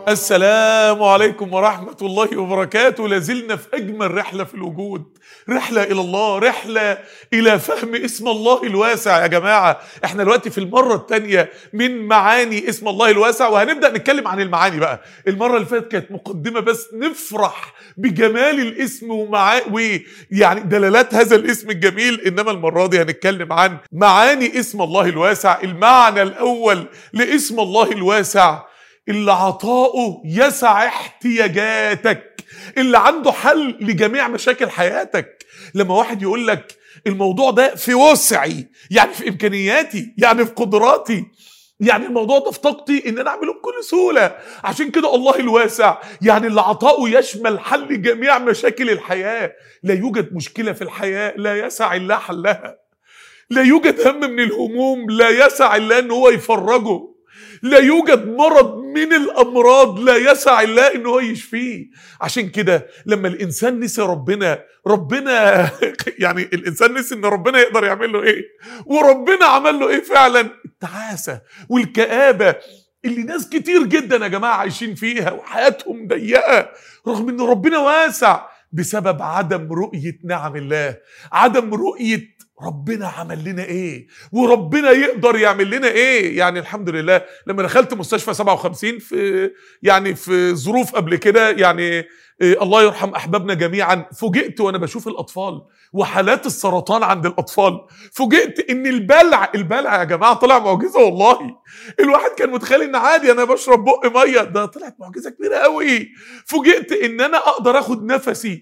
السلام عليكم ورحمة الله وبركاته لازلنا في أجمل رحلة في الوجود رحلة إلى الله رحلة إلى فهم اسم الله الواسع يا جماعة احنا دلوقتي في المرة الثانية من معاني اسم الله الواسع وهنبدأ نتكلم عن المعاني بقى المرة اللي فاتت كانت مقدمة بس نفرح بجمال الاسم ومعا ويعني دلالات هذا الاسم الجميل إنما المرة دي هنتكلم عن معاني اسم الله الواسع المعنى الأول لاسم الله الواسع اللي عطاؤه يسع احتياجاتك اللي عنده حل لجميع مشاكل حياتك لما واحد يقول لك الموضوع ده في وسعي يعني في امكانياتي يعني في قدراتي يعني الموضوع ده في طاقتي ان انا اعمله بكل سهوله عشان كده الله الواسع يعني اللي عطاؤه يشمل حل جميع مشاكل الحياه لا يوجد مشكله في الحياه لا يسع الله حلها لا يوجد هم من الهموم لا يسع الله ان هو يفرجه لا يوجد مرض من الامراض لا يسع الله ان هو يشفيه عشان كده لما الانسان نسي ربنا ربنا يعني الانسان نسي ان ربنا يقدر يعمل له ايه وربنا عمل له ايه فعلا التعاسه والكابه اللي ناس كتير جدا يا جماعه عايشين فيها وحياتهم ضيقه رغم ان ربنا واسع بسبب عدم رؤيه نعم الله عدم رؤيه ربنا عمل لنا ايه وربنا يقدر يعمل لنا ايه يعني الحمد لله لما دخلت مستشفى 57 في يعني في ظروف قبل كده يعني إيه الله يرحم احبابنا جميعا فوجئت وانا بشوف الاطفال وحالات السرطان عند الاطفال فوجئت ان البلع البلع يا جماعه طلع معجزه والله الواحد كان متخيل ان عادي انا بشرب بق ميه ده طلعت معجزه كبيره قوي فوجئت ان انا اقدر اخد نفسي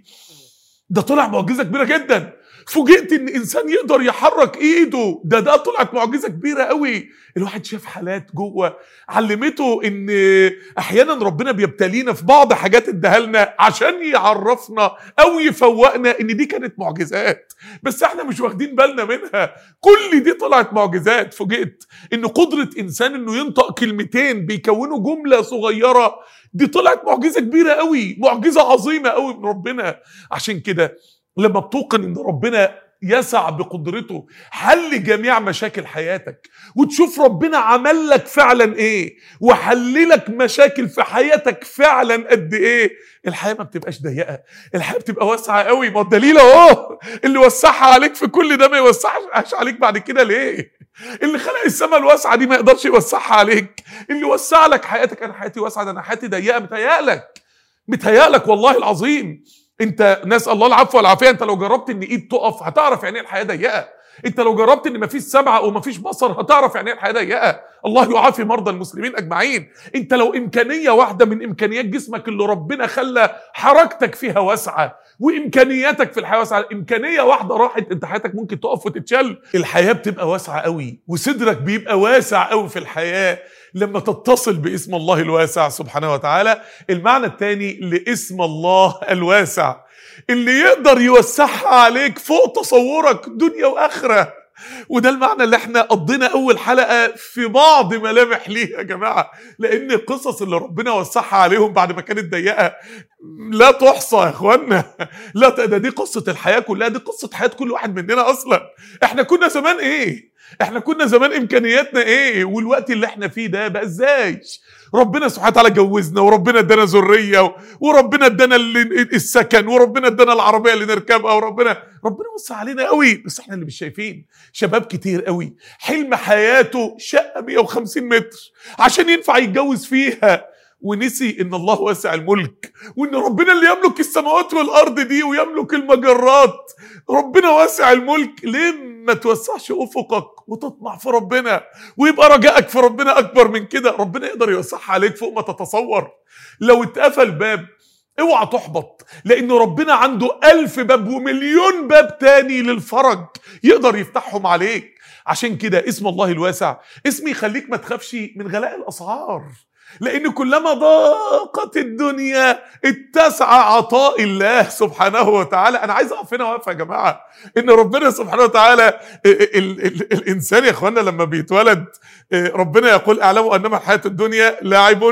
ده طلع معجزه كبيره جدا فوجئت ان انسان يقدر يحرك ايده ده ده طلعت معجزه كبيره قوي الواحد شاف حالات جوه علمته ان احيانا ربنا بيبتلينا في بعض حاجات اداها لنا عشان يعرفنا او يفوقنا ان دي كانت معجزات بس احنا مش واخدين بالنا منها كل دي طلعت معجزات فوجئت ان قدره انسان انه ينطق كلمتين بيكونوا جمله صغيره دي طلعت معجزه كبيره قوي معجزه عظيمه قوي من ربنا عشان كده لما بتوقن ان ربنا يسع بقدرته حل جميع مشاكل حياتك وتشوف ربنا عمل لك فعلا ايه وحللك مشاكل في حياتك فعلا قد ايه الحياه ما بتبقاش ضيقه الحياه بتبقى واسعه قوي ما الدليل اهو اللي وسعها عليك في كل ده ما يوسعهاش عليك بعد كده ليه اللي خلق السماء الواسعه دي ما يقدرش يوسعها عليك اللي وسع لك حياتك انا حياتي واسعه ده انا حياتي ضيقه متهيألك متهيألك والله العظيم انت نسال الله العفو والعافيه انت لو جربت ان ايد تقف هتعرف يعني ايه الحياه ضيقه انت لو جربت ان مفيش سمع ومفيش بصر هتعرف يعني ايه الحياه ضيقه الله يعافي مرضى المسلمين اجمعين انت لو امكانيه واحده من امكانيات جسمك اللي ربنا خلى حركتك فيها واسعه وامكانياتك في الحياه واسعه امكانيه واحده راحت انت حياتك ممكن تقف وتتشل الحياه بتبقى واسعه قوي وصدرك بيبقى واسع قوي في الحياه لما تتصل باسم الله الواسع سبحانه وتعالى المعنى الثاني لاسم الله الواسع اللي يقدر يوسعها عليك فوق تصورك دنيا واخره وده المعنى اللي احنا قضينا اول حلقه في بعض ملامح ليه يا جماعه لان القصص اللي ربنا وسعها عليهم بعد ما كانت ضيقه لا تحصى يا اخوانا لا ده دي قصه الحياه كلها دي قصه حياه كل واحد مننا اصلا احنا كنا زمان ايه احنا كنا زمان امكانياتنا ايه والوقت اللي احنا فيه ده بقى ازاي ربنا سبحانه وتعالى جوزنا وربنا ادانا ذريه وربنا ادانا السكن وربنا ادانا العربيه اللي نركبها وربنا ربنا وسع علينا قوي بس احنا اللي مش شايفين شباب كتير قوي حلم حياته شقه 150 متر عشان ينفع يتجوز فيها ونسي ان الله واسع الملك وان ربنا اللي يملك السماوات والارض دي ويملك المجرات ربنا واسع الملك ليه ما توسعش افقك وتطمع في ربنا ويبقى رجائك في ربنا اكبر من كده ربنا يقدر يوسعها عليك فوق ما تتصور لو اتقفل باب اوعى تحبط لان ربنا عنده ألف باب ومليون باب تاني للفرج يقدر يفتحهم عليك عشان كده اسم الله الواسع اسم يخليك ما تخافش من غلاء الاسعار لان كلما ضاقت الدنيا اتسع عطاء الله سبحانه وتعالى انا عايز اقف هنا واقف يا جماعه ان ربنا سبحانه وتعالى ال ال ال الانسان يا اخوانا لما بيتولد ربنا يقول اعلموا انما الحياه الدنيا لاعب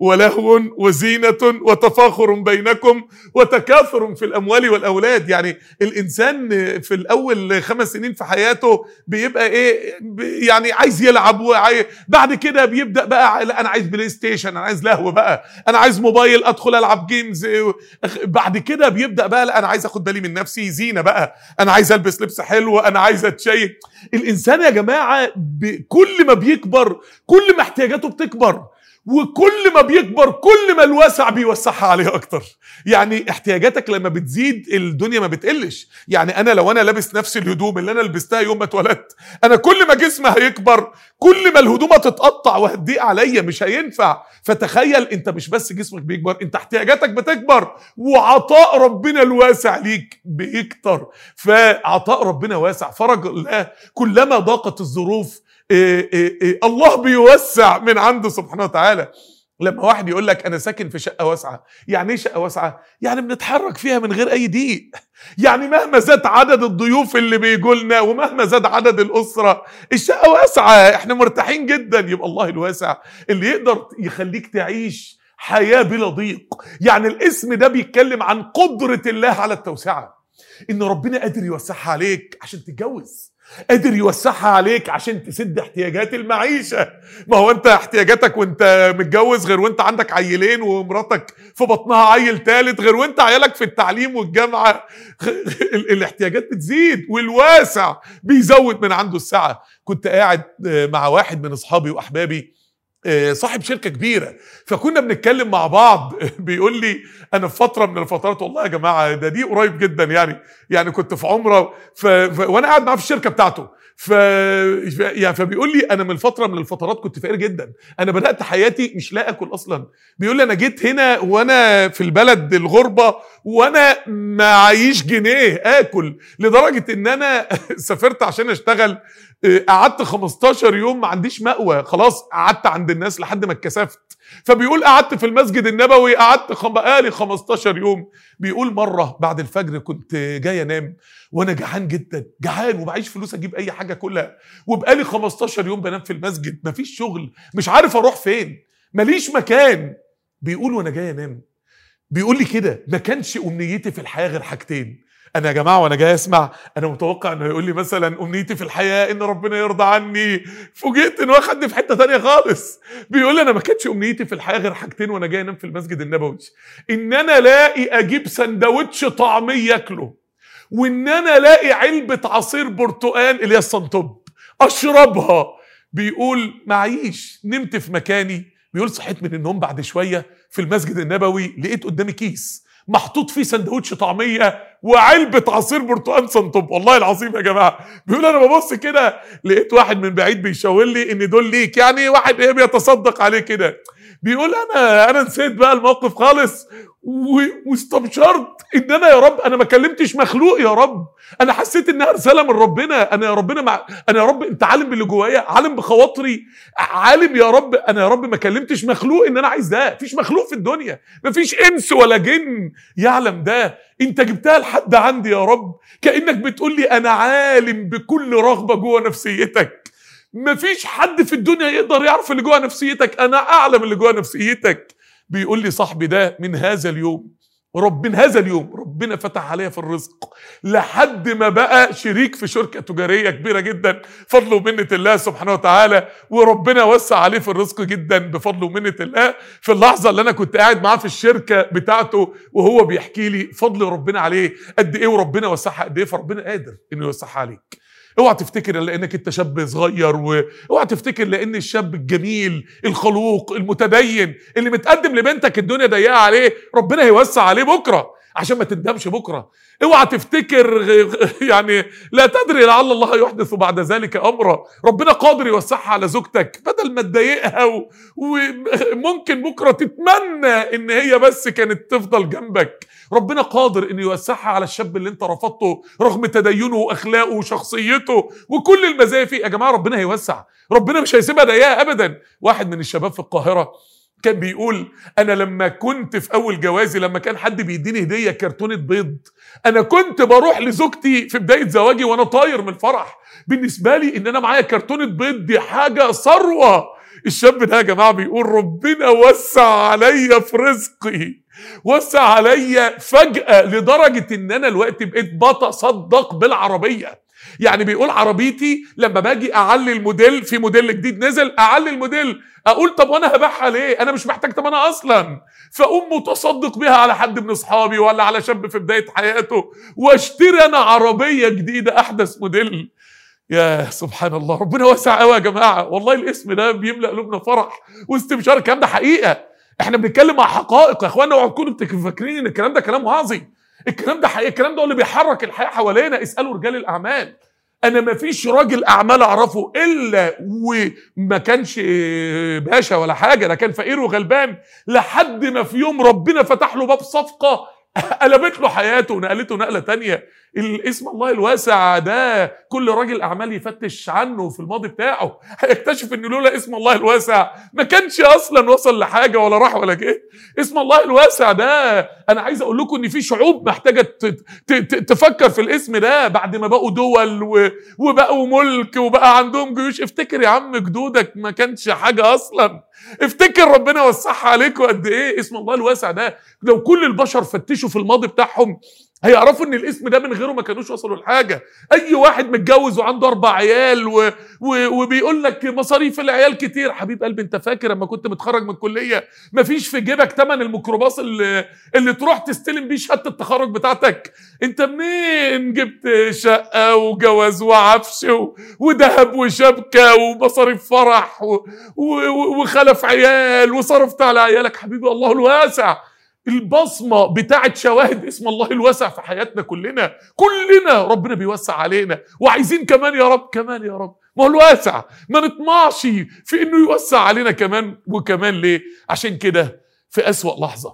ولهو وزينة وتفاخر بينكم وتكاثر في الأموال والأولاد يعني الإنسان في الأول خمس سنين في حياته بيبقى إيه بي- يعني عايز يلعب وعاي... بعد كده بيبدأ بقى لا أنا عايز بلاي ستيشن أنا عايز لهو بقى أنا عايز موبايل أدخل ألعب جيمز بعد كده بيبدأ بقى لا أنا عايز أخد بالي من نفسي زينة بقى أنا عايز ألبس لبس حلو أنا عايز أتشيك الإنسان يا جماعة ب- كل ما بيكبر كل ما احتياجاته بتكبر وكل ما بيكبر كل ما الواسع بيوسعها عليه اكتر يعني احتياجاتك لما بتزيد الدنيا ما بتقلش يعني انا لو انا لابس نفس الهدوم اللي انا لبستها يوم ما اتولدت انا كل ما جسمي هيكبر كل ما الهدوم هتتقطع وهتضيق عليا مش هينفع فتخيل انت مش بس جسمك بيكبر انت احتياجاتك بتكبر وعطاء ربنا الواسع ليك بيكتر فعطاء ربنا واسع فرج الله كلما ضاقت الظروف إيه إيه إيه الله بيوسع من عنده سبحانه وتعالى لما واحد يقول لك انا ساكن في شقه واسعه يعني ايه شقه واسعه يعني بنتحرك فيها من غير اي ضيق يعني مهما زاد عدد الضيوف اللي بيجوا لنا ومهما زاد عدد الاسره الشقه واسعه احنا مرتاحين جدا يبقى الله الواسع اللي يقدر يخليك تعيش حياه بلا ضيق يعني الاسم ده بيتكلم عن قدره الله على التوسعه ان ربنا قادر يوسعها عليك عشان تتجوز قادر يوسعها عليك عشان تسد احتياجات المعيشه ما هو انت احتياجاتك وانت متجوز غير وانت عندك عيلين ومراتك في بطنها عيل تالت غير وانت عيالك في التعليم والجامعه ال- الاحتياجات بتزيد والواسع بيزود من عنده السعه كنت قاعد آه، مع واحد من اصحابي واحبابي آه، صاحب شركه كبيره فكنا بنتكلم مع بعض بيقول لي انا في فتره من الفترات والله يا جماعه ده دي قريب جدا يعني يعني كنت في عمره ف... ف... وانا قاعد معاه في الشركه بتاعته ف... ف... يعني فبيقول لي انا من فتره من الفترات كنت فقير جدا انا بدات حياتي مش لا اكل اصلا بيقول لي انا جيت هنا وانا في البلد الغربه وانا معيش جنيه اكل لدرجه ان انا سافرت عشان اشتغل آه، قعدت 15 يوم ما عنديش مأوى خلاص قعدت عند الناس لحد ما اتكسفت فبيقول قعدت في المسجد النبوي قعدت خم... بقالي 15 يوم بيقول مره بعد الفجر كنت جاي انام وانا جعان جدا جعان ومعيش فلوس اجيب اي حاجه كلها وبقالي 15 يوم بنام في المسجد مفيش شغل مش عارف اروح فين ماليش مكان بيقول وانا جاي انام بيقول لي كده ما كانش امنيتي في الحياه غير حاجتين انا يا جماعه وانا جاي اسمع انا متوقع انه يقول لي مثلا امنيتي في الحياه ان ربنا يرضى عني فوجئت ان هو خدني في حته تانية خالص بيقول لي انا ما كانتش امنيتي في الحياه غير حاجتين وانا جاي انام في المسجد النبوي ان انا الاقي اجيب سندوتش طعميه اكله وان انا الاقي علبه عصير برتقال اللي هي الصنطب اشربها بيقول معيش نمت في مكاني بيقول صحيت من النوم بعد شويه في المسجد النبوي لقيت قدامي كيس محطوط فيه سندوتش طعميه وعلبه عصير برتقال صنطب والله العظيم يا جماعه بيقول انا ببص كده لقيت واحد من بعيد بيشاور لي ان دول ليك يعني واحد ايه بيتصدق عليه كده بيقول انا انا نسيت بقى الموقف خالص و- واستبشرت ان انا يا رب انا ما كلمتش مخلوق يا رب انا حسيت انها رساله من ربنا انا يا ربنا مع انا يا رب انت عالم باللي جوايا عالم بخواطري عالم يا رب انا يا رب ما كلمتش مخلوق ان انا عايز ده مفيش مخلوق في الدنيا مفيش انس ولا جن يعلم ده انت جبتها لحد عندي يا رب كانك بتقول لي انا عالم بكل رغبه جوه نفسيتك مفيش حد في الدنيا يقدر يعرف اللي جوه نفسيتك انا اعلم اللي جوه نفسيتك بيقول لي صاحبي ده من هذا اليوم رب من هذا اليوم ربنا فتح عليا في الرزق لحد ما بقى شريك في شركة تجارية كبيرة جدا فضل ومنة الله سبحانه وتعالى وربنا وسع عليه في الرزق جدا بفضل ومنة الله في اللحظة اللي أنا كنت قاعد معاه في الشركة بتاعته وهو بيحكي لي فضل ربنا عليه قد إيه وربنا وسعها قد إيه فربنا قادر إنه يوسعها عليك اوعى تفتكر لانك انت شاب صغير واوعى تفتكر لان الشاب الجميل الخلوق المتدين اللي متقدم لبنتك الدنيا ضيقه عليه ربنا هيوسع عليه بكره عشان ما تندمش بكره اوعى تفتكر غ- يعني لا تدري لعل الله يحدث بعد ذلك امرا ربنا قادر يوسعها على زوجتك بدل ما تضايقها و- وممكن بكره تتمنى ان هي بس كانت تفضل جنبك ربنا قادر انه يوسعها على الشاب اللي انت رفضته رغم تدينه واخلاقه وشخصيته وكل المزايا فيه يا جماعه ربنا هيوسع ربنا مش هيسيبها ضيقه ابدا واحد من الشباب في القاهره كان بيقول انا لما كنت في اول جوازي لما كان حد بيديني هديه كرتونه بيض انا كنت بروح لزوجتي في بدايه زواجي وانا طاير من الفرح بالنسبه لي ان انا معايا كرتونه بيض دي حاجه ثروه الشاب ده يا جماعه بيقول ربنا وسع عليا في رزقي وسع عليا فجاه لدرجه ان انا الوقت بقيت بتصدق بالعربيه يعني بيقول عربيتي لما باجي اعلي الموديل في موديل جديد نزل اعلي الموديل اقول طب وانا هبيعها ليه انا مش محتاج ثمنها اصلا فاقوم متصدق بيها على حد من اصحابي ولا على شاب في بدايه حياته واشتري انا عربيه جديده احدث موديل يا سبحان الله ربنا واسع قوي يا جماعه والله الاسم ده بيملا قلوبنا فرح واستبشار الكلام ده حقيقه احنا بنتكلم مع حقائق يا اخوانا اوعوا تكونوا فاكرين ان الكلام ده كلام وعظي الكلام ده حقيقي الكلام ده هو اللي بيحرك الحياه حوالينا اسالوا رجال الاعمال انا ما فيش راجل اعمال اعرفه الا وما كانش باشا ولا حاجه ده كان فقير وغلبان لحد ما في يوم ربنا فتح له باب صفقه قلبت له حياته ونقلته نقله تانية الاسم الله الواسع ده كل راجل اعمال يفتش عنه في الماضي بتاعه هيكتشف ان لولا اسم الله الواسع ما كانش اصلا وصل لحاجه ولا راح ولا جه اسم الله الواسع ده انا عايز اقول لكم ان في شعوب محتاجه تفكر في الاسم ده بعد ما بقوا دول وبقوا ملك وبقى عندهم جيوش افتكر يا عم جدودك ما كانش حاجه اصلا افتكر ربنا وسعها عليكم قد ايه اسم الله الواسع ده لو كل البشر فتشوا في الماضي بتاعهم هيعرفوا ان الاسم ده من غيره ما كانوش وصلوا لحاجه اي واحد متجوز وعنده اربع عيال و... و... وبيقول لك مصاريف العيال كتير حبيب قلبي انت فاكر لما كنت متخرج من الكليه مفيش في جيبك ثمن الميكروباص اللي... اللي تروح تستلم بيه شهاده التخرج بتاعتك انت منين جبت شقه وجواز وعفش و... وذهب وشبكه ومصاريف فرح و... و... وخلف عيال وصرفت على عيالك حبيبي الله الواسع البصمه بتاعت شواهد اسم الله الواسع في حياتنا كلنا كلنا ربنا بيوسع علينا وعايزين كمان يا رب كمان يا رب ما هو الواسع ما نطمعش في انه يوسع علينا كمان وكمان ليه عشان كده في اسوا لحظه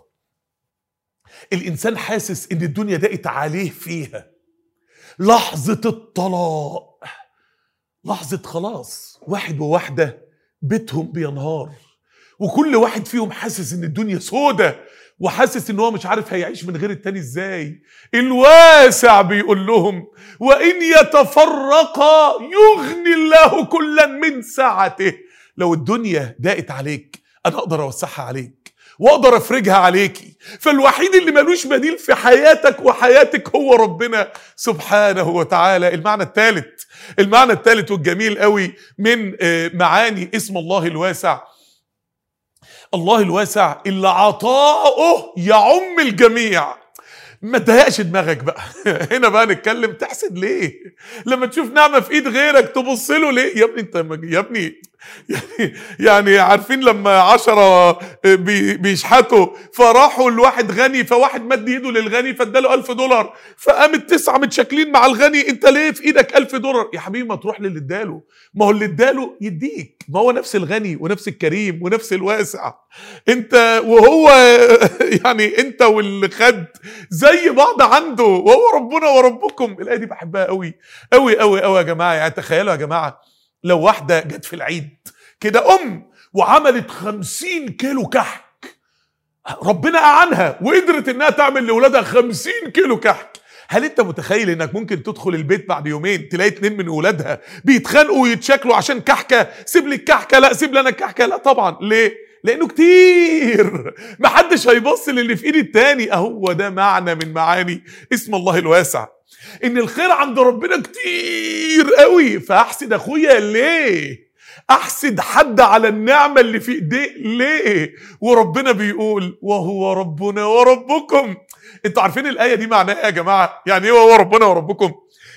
الانسان حاسس ان الدنيا ضاقت عليه فيها لحظه الطلاق لحظه خلاص واحد وواحده بيتهم بينهار وكل واحد فيهم حاسس ان الدنيا سودة وحاسس ان هو مش عارف هيعيش من غير التاني ازاي الواسع بيقول لهم وان يتفرقا يغني الله كلا من سعته لو الدنيا ضاقت عليك انا اقدر اوسعها عليك واقدر افرجها عليكي فالوحيد اللي ملوش بديل في حياتك وحياتك هو ربنا سبحانه وتعالى المعنى الثالث المعنى الثالث والجميل قوي من معاني اسم الله الواسع الله الواسع اللي عطاؤه يعم الجميع ما تضايقش دماغك بقى هنا بقى نتكلم تحسد ليه لما تشوف نعمه في ايد غيرك تبص له ليه يا ابني انت يا ابني يعني يعني عارفين لما عشرة بي بيشحتوا فراحوا لواحد غني فواحد مد ايده للغني فاداله ألف دولار فقام التسعة متشاكلين مع الغني انت ليه في ايدك ألف دولار يا حبيبي ما تروح للي اداله ما هو اللي اداله يديك ما هو نفس الغني ونفس الكريم ونفس الواسع انت وهو يعني انت واللي خد زي بعض عنده وهو ربنا وربكم الايه دي بحبها قوي قوي قوي قوي يا جماعه يعني تخيلوا يا جماعه لو واحده جت في العيد كده ام وعملت خمسين كيلو كحك ربنا اعانها وقدرت انها تعمل لاولادها خمسين كيلو كحك هل انت متخيل انك ممكن تدخل البيت بعد يومين تلاقي اتنين من ولادها بيتخانقوا ويتشاكلوا عشان كحكه سيب لي الكحكه لا سيب لي انا الكحكه لا طبعا ليه لانه كتير محدش هيبص للي في ايد التاني اهو ده معنى من معاني اسم الله الواسع ان الخير عند ربنا كتير قوي فاحسد اخويا ليه احسد حد على النعمه اللي في ايديه ليه وربنا بيقول وهو ربنا وربكم انتوا عارفين الايه دي معناها يا جماعه يعني ايه وهو ربنا وربكم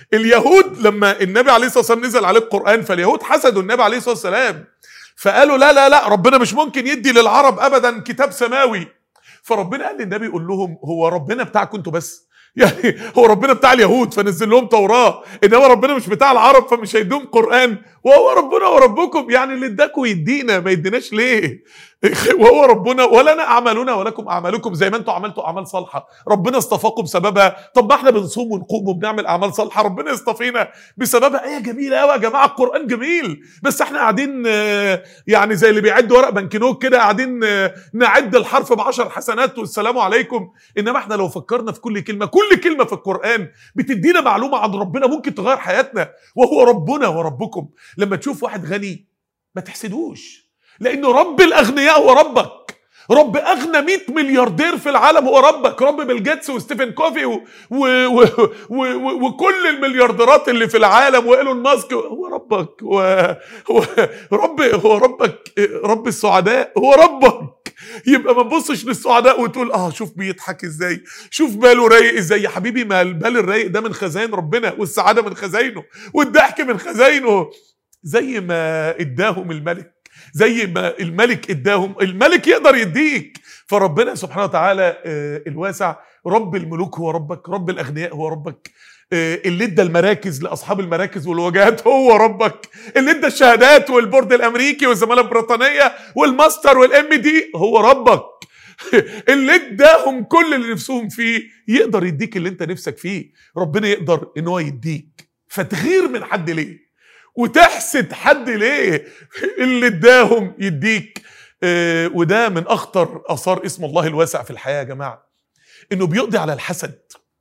اليهود لما النبي عليه الصلاه والسلام نزل عليه القران فاليهود حسدوا النبي عليه الصلاه والسلام فقالوا لا لا لا ربنا مش ممكن يدي للعرب ابدا كتاب سماوي فربنا قال للنبي قول لهم هو ربنا بتاعكم انتوا بس يعني هو ربنا بتاع اليهود فنزل لهم توراه انما ربنا مش بتاع العرب فمش هيديهم قران وهو ربنا وربكم يعني اللي اداكوا يدينا ما يديناش ليه وهو ربنا ولنا اعمالنا ولكم اعمالكم زي ما انتم عملتوا اعمال صالحه ربنا اصطفاكم بسببها طب ما احنا بنصوم ونقوم وبنعمل اعمال صالحه ربنا يصطفينا بسببها ايه جميله قوي يا جماعه القران جميل بس احنا قاعدين يعني زي اللي بيعد ورق بنكنوك كده قاعدين نعد الحرف بعشر حسنات والسلام عليكم انما احنا لو فكرنا في كل كلمه كل كلمه في القران بتدينا معلومه عن ربنا ممكن تغير حياتنا وهو ربنا وربكم لما تشوف واحد غني ما تحسدوش لانه رب الاغنياء هو ربك رب اغنى 100 ملياردير في العالم هو ربك رب بيل جيتس وستيفن كوفي و... و... و... و... و... وكل المليارديرات اللي في العالم وايلون ماسك هو ربك و... هو رب هو ربك رب السعداء هو ربك يبقى ما تبصش للسعداء وتقول اه شوف بيضحك ازاي شوف باله رايق ازاي يا حبيبي ما البال الرايق ده من خزائن ربنا والسعاده من خزاينه والضحك من خزاينه زي ما اداهم الملك زي ما الملك اداهم الملك يقدر يديك فربنا سبحانه وتعالى آه، الواسع رب الملوك هو ربك رب الاغنياء هو ربك آه، اللي ادى المراكز لاصحاب المراكز والوجهات هو ربك اللي ادى الشهادات والبورد الامريكي والزماله البريطانيه والماستر والام دي هو ربك اللي اداهم كل اللي نفسهم فيه يقدر يديك اللي انت نفسك فيه ربنا يقدر ان هو يديك فتغير من حد ليه وتحسد حد ليه اللي اداهم يديك آه، وده من اخطر اثار اسم الله الواسع في الحياه يا جماعه انه بيقضي على الحسد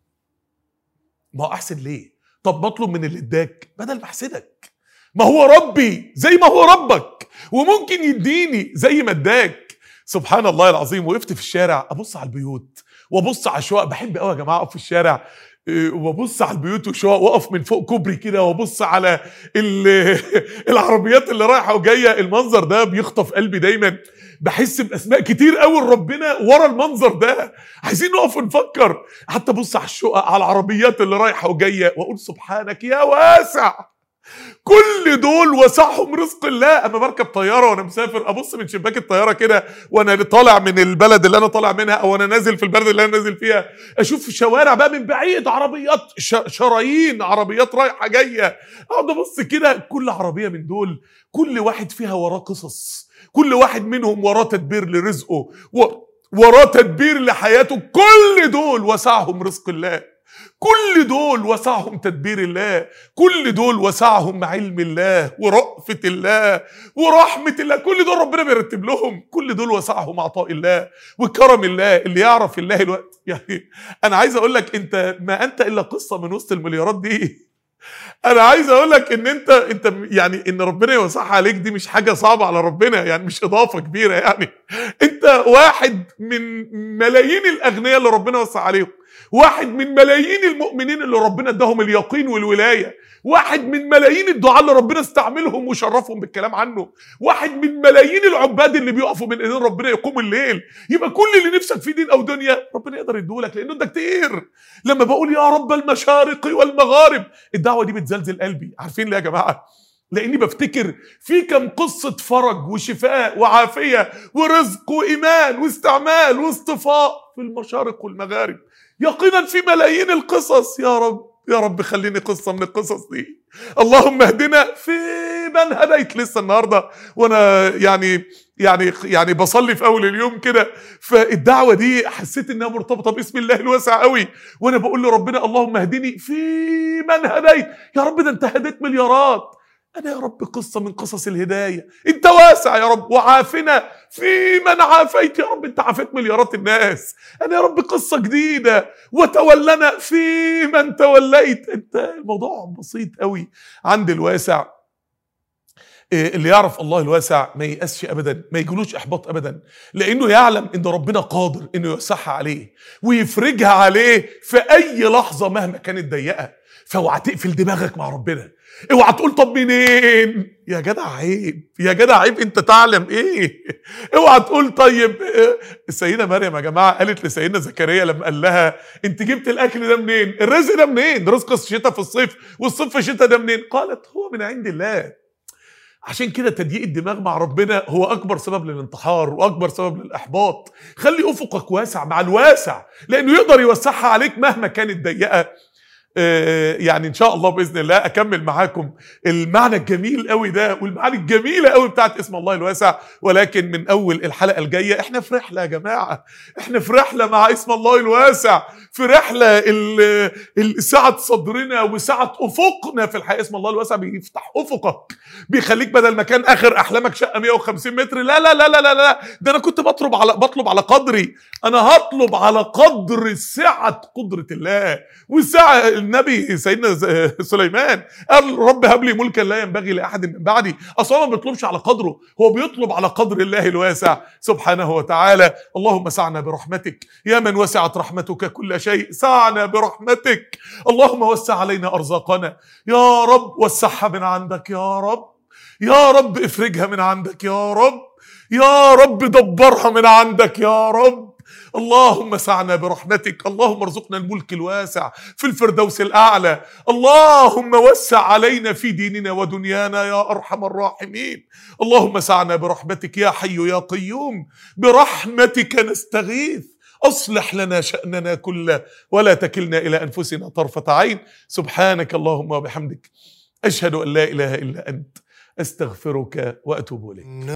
ما هو احسن ليه طب بطلب من اللي اداك بدل ما احسدك ما هو ربي زي ما هو ربك وممكن يديني زي ما اداك سبحان الله العظيم وقفت في الشارع ابص على البيوت وابص على الشقق بحب قوي يا جماعه اقف في الشارع إيه، وابص على البيوت والشقق واقف من فوق كوبري كده وابص على ال- العربيات اللي رايحه وجايه المنظر ده بيخطف قلبي دايما بحس باسماء كتير قوي لربنا ورا المنظر ده عايزين نقف ونفكر حتى ابص على الشقق على العربيات اللي رايحه وجايه واقول سبحانك يا واسع كل دول وسعهم رزق الله اما بركب طياره وانا مسافر ابص من شباك الطياره كده وانا طالع من البلد اللي انا طالع منها او انا نازل في البلد اللي انا نازل فيها اشوف شوارع بقى من بعيد عربيات ش- شرايين عربيات رايحه جايه اقعد ابص كده كل عربيه من دول كل واحد فيها وراه قصص كل واحد منهم وراه تدبير لرزقه و- وراه تدبير لحياته كل دول وسعهم رزق الله كل دول وسعهم تدبير الله كل دول وسعهم علم الله ورأفة الله ورحمة الله كل دول ربنا بيرتب لهم كل دول وسعهم عطاء الله وكرم الله اللي يعرف الله الوقت يعني انا عايز اقول لك انت ما انت الا قصة من وسط المليارات دي انا عايز اقول لك ان انت انت يعني ان ربنا يوسعها عليك دي مش حاجه صعبه على ربنا يعني مش اضافه كبيره يعني انت واحد من ملايين الاغنياء اللي ربنا وسع عليهم واحد من ملايين المؤمنين اللي ربنا اداهم اليقين والولايه واحد من ملايين الدعاء اللي ربنا استعملهم وشرفهم بالكلام عنه واحد من ملايين العباد اللي بيقفوا من ايدين ربنا يقوم الليل يبقى كل اللي نفسك فيه دين او دنيا ربنا يقدر يديهولك لانه ده كتير لما بقول يا رب المشارق والمغارب الدعوه دي بتزلزل قلبي عارفين ليه يا جماعه لاني بفتكر في كم قصه فرج وشفاء وعافيه ورزق وايمان واستعمال واصطفاء في المشارق والمغارب يقينا في ملايين القصص يا رب يا رب خليني قصه من القصص دي اللهم اهدنا في من هديت لسه النهارده وانا يعني يعني يعني بصلي في اول اليوم كده فالدعوه دي حسيت انها مرتبطه باسم الله الواسع قوي وانا بقول لربنا اللهم اهدني في من هديت يا رب ده انت هديت مليارات انا يا رب قصه من قصص الهدايه انت واسع يا رب وعافنا في من عافيت يا رب انت عافيت مليارات الناس انا يا رب قصه جديده وتولنا في من توليت انت الموضوع بسيط قوي عند الواسع إيه، اللي يعرف الله الواسع ما ييأسش ابدا ما يجيلوش احباط ابدا لانه يعلم ان ربنا قادر انه يوسعها عليه ويفرجها عليه في اي لحظه مهما كانت ضيقه فاوعى تقفل دماغك مع ربنا اوعى تقول طب منين يا جدع عيب يا جدع عيب انت تعلم ايه اوعى تقول طيب إيه؟ السيده مريم يا جماعه قالت لسيدنا زكريا لما قال لها انت جبت الاكل ده منين الرزق ده منين رزق الشتاء في الصيف والصيف في الشتاء ده منين قالت هو من عند الله عشان كده تضييق الدماغ مع ربنا هو اكبر سبب للانتحار واكبر سبب للاحباط خلي افقك واسع مع الواسع لانه يقدر يوسعها عليك مهما كانت ضيقه آه، يعني ان شاء الله باذن الله اكمل معاكم المعنى الجميل قوي ده والمعاني الجميله قوي بتاعت اسم الله الواسع ولكن من اول الحلقه الجايه احنا في رحله يا جماعه احنا في رحله مع اسم الله الواسع في رحله ال- ال- سعه صدرنا وسعه افقنا في الحياه اسم الله الواسع بيفتح افقك بيخليك بدل ما كان اخر احلامك شقه 150 متر لا لا لا لا لا, لا. ده انا كنت بطلب على بطلب على قدري انا هطلب على قدر سعه قدره الله وسعه النبي سيدنا ز- سليمان قال رب هب لي ملكا لا ينبغي لاحد من بعدي اصلا ما بيطلبش على قدره هو بيطلب على قدر الله الواسع سبحانه وتعالى اللهم سعنا برحمتك يا من وسعت رحمتك كل شيء سعنا برحمتك اللهم وسع علينا ارزاقنا يا رب وسعها من عندك يا رب يا رب افرجها من عندك يا رب يا رب دبرها من عندك يا رب اللهم سعنا برحمتك اللهم ارزقنا الملك الواسع في الفردوس الأعلى اللهم وسع علينا في ديننا ودنيانا يا أرحم الراحمين اللهم سعنا برحمتك يا حي يا قيوم برحمتك نستغيث أصلح لنا شأننا كله ولا تكلنا إلى أنفسنا طرفة عين سبحانك اللهم وبحمدك أشهد أن لا إله إلا أنت أستغفرك وأتوب إليك